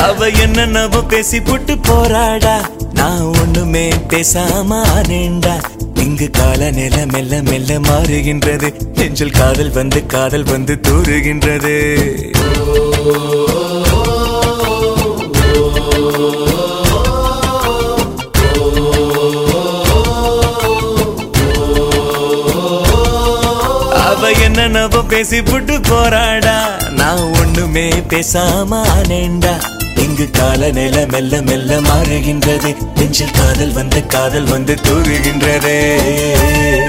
அவ என்னென்னவோ பேசி புட்டு போறாடா நான் ஒண்ணுமே பேசாம ஆனேண்டா இங்கு கால நில மெல்ல மெல்ல மாறுகின்றது நெஞ்சில் காதல் வந்து காதல் வந்து தூறுகின்றது அவ என்னென்னவோ பேசி புட்டு போறாடா நான் ஒண்ணுமே பேசாம ஆனேண்டா இங்கு கால நில மெல்ல மெல்ல மாறுகின்றது நெஞ்சில் காதல் வந்து காதல் வந்து தூறுகின்றதே